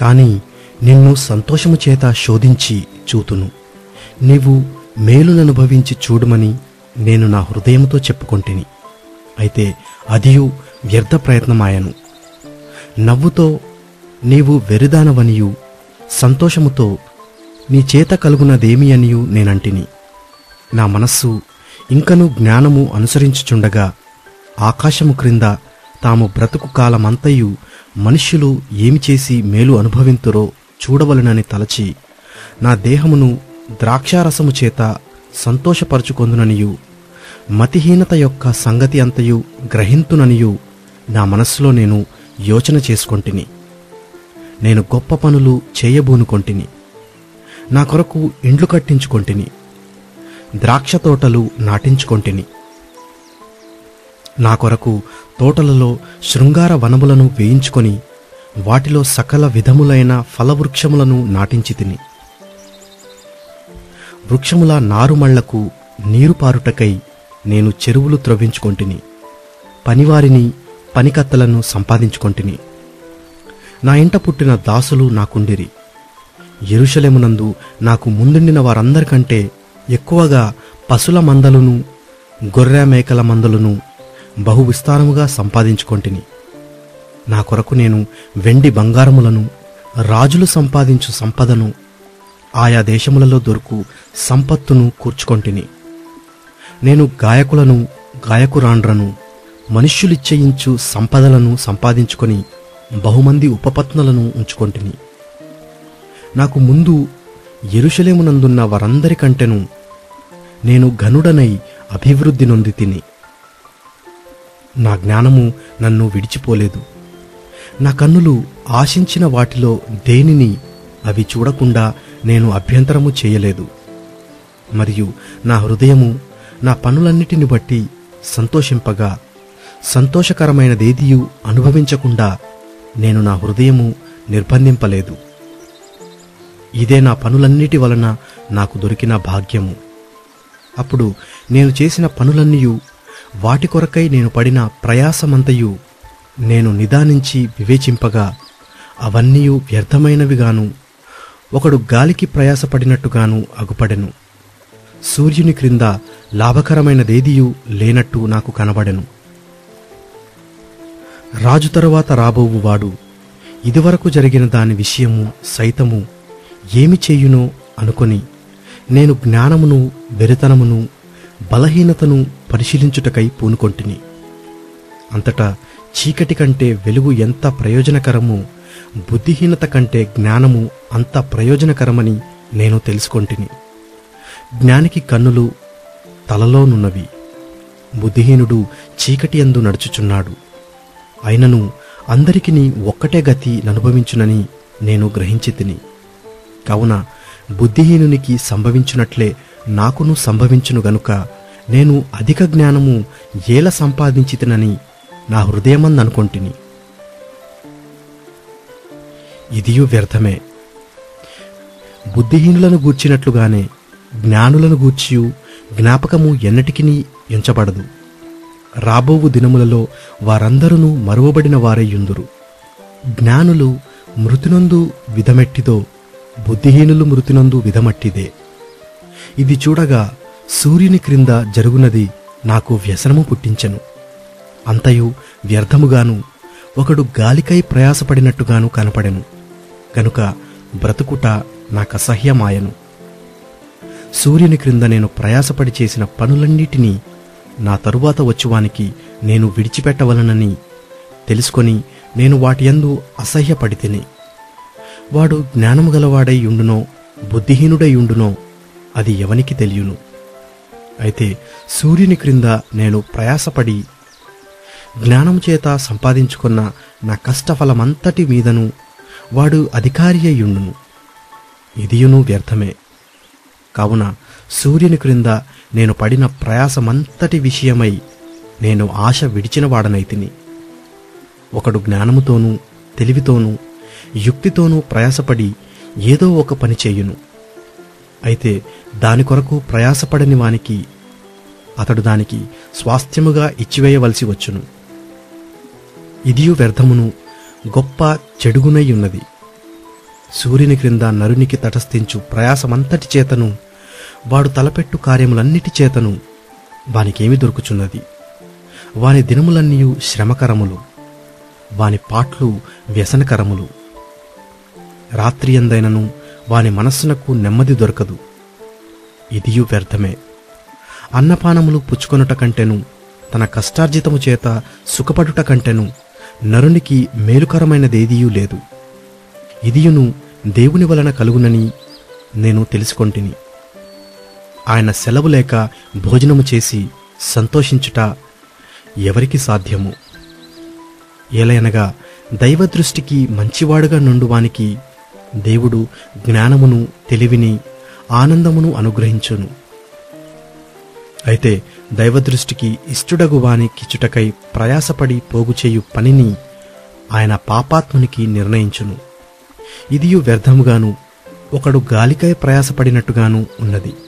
కాని నిన్ను సంతోషము చేత శోధించి చూతును నీవు మేలుననుభవించి చూడమని నేను నా హృదయముతో చెప్పుకొంటిని అయితే అదియు వ్యర్థ ప్రయత్నమాయను నవ్వుతో నీవు వెరిదానవనియు సంతోషముతో నీ చేత కలుగునదేమి అనియు నేనంటిని నా మనస్సు ఇంకను జ్ఞానము అనుసరించుచుండగా ఆకాశము క్రింద తాము బ్రతుకు కాలమంతయు మనుష్యులు ఏమి చేసి మేలు అనుభవింతురో చూడవలనని తలచి నా దేహమును ద్రాక్షారసము చేత సంతోషపరచుకొందుననియు మతిహీనత యొక్క సంగతి అంతయు గ్రహింతుననియు నా మనస్సులో నేను యోచన చేసుకొంటిని నేను గొప్ప పనులు చేయబూనుకొంటిని నా కొరకు ఇండ్లు కట్టించుకొంటిని ద్రాక్ష తోటలు నాటించుకొంటిని నా కొరకు తోటలలో శృంగార వనములను వేయించుకొని వాటిలో సకల విధములైన ఫలవృక్షములను నాటించి తిని వృక్షముల నారుమళ్లకు నీరు పారుటకై నేను చెరువులు త్రవ్వించుకొంటిని పనివారిని పనికత్తలను సంపాదించుకొంటిని నా ఇంట పుట్టిన దాసులు నాకుండిరి ఎరుషలేమునందు నాకు ముందుండిన వారందరికంటే ఎక్కువగా పశుల మందలను గొర్రె మేకల మందలను బహు విస్తారముగా సంపాదించుకొంటిని నా కొరకు నేను వెండి బంగారములను రాజులు సంపాదించు సంపదను ఆయా దేశములలో దొరుకు సంపత్తును కూర్చుకొంటిని నేను గాయకులను గాయకురాండ్రను మనుష్యులిచ్చయించు సంపదలను సంపాదించుకొని బహుమంది ఉపపత్నులను ఉంచుకొంటిని నాకు ముందు ఎరుషలేమునందున్న వారందరికంటెను నేను ఘనుడనై అభివృద్ధి నొంది తిని నా జ్ఞానము నన్ను విడిచిపోలేదు నా కన్నులు ఆశించిన వాటిలో దేనిని అవి చూడకుండా నేను అభ్యంతరము చేయలేదు మరియు నా హృదయము నా పనులన్నిటిని బట్టి సంతోషింపగా సంతోషకరమైనదేదియు అనుభవించకుండా నేను నా హృదయము నిర్బంధింపలేదు ఇదే నా పనులన్నిటి వలన నాకు దొరికిన భాగ్యము అప్పుడు నేను చేసిన పనులన్నీయు వాటి కొరకై నేను పడిన ప్రయాసమంతయు నేను నిదానించి వివేచింపగా అవన్నీ వ్యర్థమైనవిగాను ఒకడు గాలికి ప్రయాసపడినట్టుగాను అగుపడెను సూర్యుని క్రింద లాభకరమైనదేదియు లేనట్టు నాకు కనబడెను రాజు తరువాత రాబోవు వాడు ఇదివరకు జరిగిన దాని విషయము సైతము ఏమి చేయునో అనుకొని నేను జ్ఞానమును వెరితనమును బలహీనతను పరిశీలించుటకై పూనుకొంటిని అంతటా చీకటి కంటే వెలుగు ఎంత ప్రయోజనకరమో బుద్ధిహీనత కంటే జ్ఞానము అంత ప్రయోజనకరమని నేను తెలుసుకొంటిని జ్ఞానికి కన్నులు తలలోనున్నవి బుద్ధిహీనుడు చీకటి అందు నడుచుచున్నాడు అయినను అందరికిని ఒక్కటే గతి ననుభవించునని నేను గ్రహించి తిని కావున బుద్ధిహీనునికి సంభవించునట్లే నాకును సంభవించును గనుక నేను అధిక జ్ఞానము ఏల సంపాదించితినని నా హృదయమందనుకొంటిని ఇదియు వ్యర్థమే బుద్ధిహీనులను గూర్చినట్లుగానే జ్ఞానులను గూర్చియు జ్ఞాపకము ఎన్నటికినీ ఎంచబడదు రాబోవు దినములలో వారందరూ మరువబడిన వారయ్యుందురు జ్ఞానులు మృతినందు విధమెట్టిదో బుద్ధిహీనులు మృతినందు విధమట్టిదే ఇది చూడగా సూర్యుని క్రింద జరుగునది నాకు వ్యసనము పుట్టించెను అంతయు వ్యర్థముగాను ఒకడు గాలికై ప్రయాసపడినట్టుగాను కనపడెను గనుక బ్రతుకుట నాకసహ్యమాయను సూర్యుని క్రింద నేను ప్రయాసపడి చేసిన పనులన్నిటినీ నా తరువాత వచ్చువానికి నేను విడిచిపెట్టవలనని తెలుసుకొని నేను వాటియందు అసహ్యపడి తిని వాడు జ్ఞానము గలవాడై ఉండునో బుద్ధిహీనుడై ఉండునో అది ఎవనికి తెలియను అయితే సూర్యుని క్రింద నేను ప్రయాసపడి జ్ఞానము చేత సంపాదించుకున్న నా కష్టఫలమంతటి మీదను వాడు అధికారి అయ్యుండును ఇదియును వ్యర్థమే కావున సూర్యుని క్రింద నేను పడిన ప్రయాసమంతటి విషయమై నేను ఆశ విడిచిన వాడనైతిని ఒకడు జ్ఞానముతోనూ తెలివితోనూ యుక్తితోనూ ప్రయాసపడి ఏదో ఒక పని చేయును అయితే దాని కొరకు ప్రయాసపడని వానికి అతడు దానికి స్వాస్థ్యముగా ఇచ్చివేయవలసి వచ్చును ఇదియు వ్యర్థమును గొప్ప చెడుగునై ఉన్నది సూర్యుని క్రింద నరునికి తటస్థించు ప్రయాసమంతటి చేతను వాడు తలపెట్టు కార్యములన్నిటి చేతను వానికేమి దొరుకుచున్నది వాని దినములన్నీయు శ్రమకరములు వాని పాట్లు వ్యసనకరములు రాత్రి ఎందైనను వాని మనస్సునకు నెమ్మది దొరకదు ఇదియు వ్యర్థమే అన్నపానములు పుచ్చుకొనుట కంటెను తన కష్టార్జితము చేత సుఖపడుట కంటెను నరునికి మేలుకరమైనదేదియూ లేదు ఇదియును దేవుని వలన కలుగునని నేను తెలుసుకొంటిని ఆయన సెలవు లేక భోజనము చేసి సంతోషించుట ఎవరికి సాధ్యము ఏలయనగా దైవదృష్టికి మంచివాడుగా నుండువానికి దేవుడు జ్ఞానమును తెలివిని ఆనందమును అనుగ్రహించును అయితే దైవదృష్టికి ఇష్టడగు వాని కిచుటకై ప్రయాసపడి పోగుచేయు పనిని ఆయన పాపాత్మునికి నిర్ణయించును ఇదియు వ్యర్థముగాను ఒకడు గాలికై ప్రయాసపడినట్టుగాను ఉన్నది